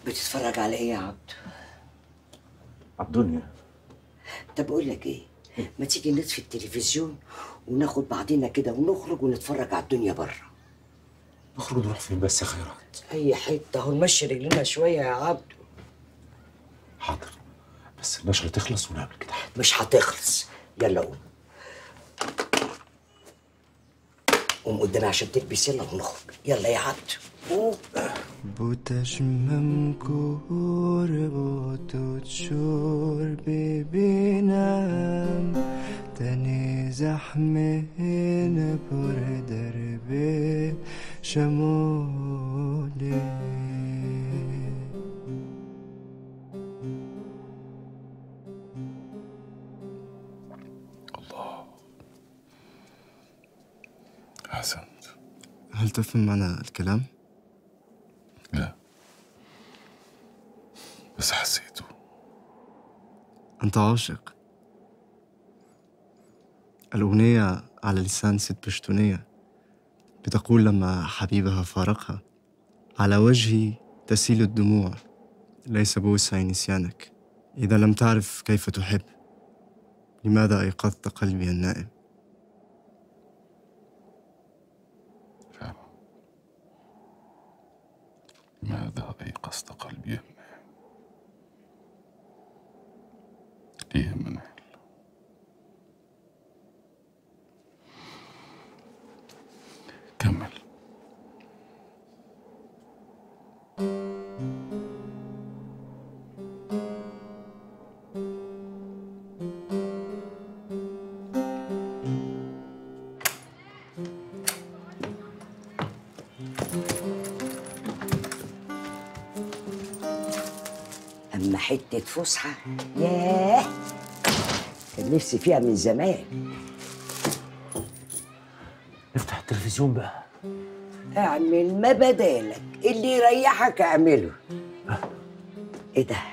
بتتفرج على ايه يا عبد الدنيا طب اقول لك ايه ما تيجي نطفي التلفزيون وناخد بعضنا كده ونخرج ونتفرج على الدنيا بره نخرج نروح فين بس يا خيرات اي حته اهو نمشي رجلنا شويه يا عبد حاضر بس النشرة تخلص ونعمل كده حاضر مش هتخلص يلا قوم قوم قدامي عشان تلبس يلا ونخرج يلا يا عبد قوم Bu چشمم کور با تو چور ببینم تنی زحمه پر در به شماله أحسنت هل تفهم معنى الكلام؟ لا بس حسيته أنت عاشق الأغنية على لسان ست بشتونية بتقول لما حبيبها فارقها على وجهي تسيل الدموع ليس بوسع نسيانك إذا لم تعرف كيف تحب لماذا أيقظت قلبي النائم فعلا ماذا أيقظت قلبي يا منال ليه يا منال كمل اما حته فسحه ياه كان نفسي فيها من زمان افتح التلفزيون بقى اعمل ما بدالك اللي يريحك اعمله ايه ده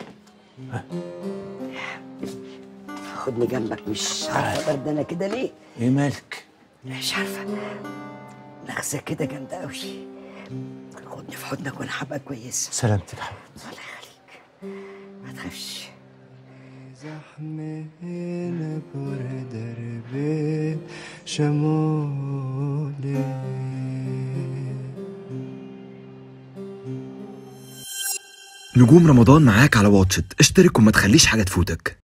خدني جنبك مش عارفه بردانه كده ليه ايه مالك مش عارفه نغزه كده جامده قوي خدني في حضنك وانا هبقى كويسه سلامتك يا حبيبتي الله يخليك ما تخافش زحمه پر در به شماله نجوم رمضان معاك على واتشت اشترك وما تخليش حاجة تفوتك